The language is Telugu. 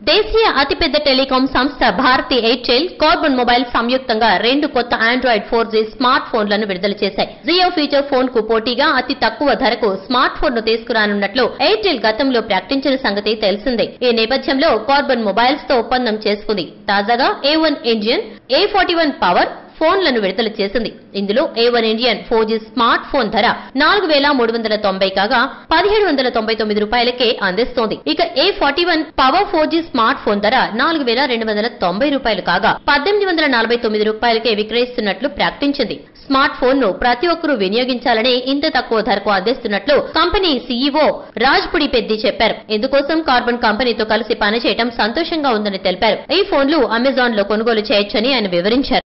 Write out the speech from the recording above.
దేశీయ అతిపెద్ద టెలికాం సంస్థ భారతి ఎయిర్టెల్ కార్బన్ మొబైల్ సంయుక్తంగా రెండు కొత్త ఆండ్రాయిడ్ ఫోర్ జీ స్మార్ట్ ఫోన్లను విడుదల చేశాయి జియో ఫీచర్ ఫోన్ కు పోటీగా అతి తక్కువ ధరకు స్మార్ట్ ఫోన్ ను తీసుకురానున్నట్లు ఎయిర్టెల్ గతంలో ప్రకటించిన సంగతి తెలిసిందే ఈ నేపథ్యంలో కార్బన్ మొబైల్స్ తో ఒప్పందం చేసుకుంది తాజాగా A one engine A forty one power ఫోన్లను విడుదల చేసింది ఇందులో A one Indian four G smart phone ధర నాలుగు వేల మూడు వందల తొంభై కాగా పదిహేడు వందల తొంభై తొమ్మిది రూపాయలకే అందిస్తోంది ఇక A forty one power four G smart phone ధర నాలుగు వేల రెండు వందల తొంభై రూపాయలు కాగా పద్దెనిమిది వందల నలభై తొమ్మిది రూపాయలకే విక్రయిస్తున్నట్లు ప్రకటించింది స్మార్ట్ ఫోన్ ను ప్రతి ఒక్కరూ వినియోగించాలని ఇంత తక్కువ ధరకు అందిస్తున్నట్లు company CEO Raj Pudipeddi చెప్పారు ఇందుకోసం కార్బన్ కంపెనీతో కలిసి పనిచేయడం సంతోషంగా ఉందని తెలిపారు ఈ ఫోన్లు అమెజాన్ లో కొనుగోలు చేయొచ్చని ఆయన వివరించారు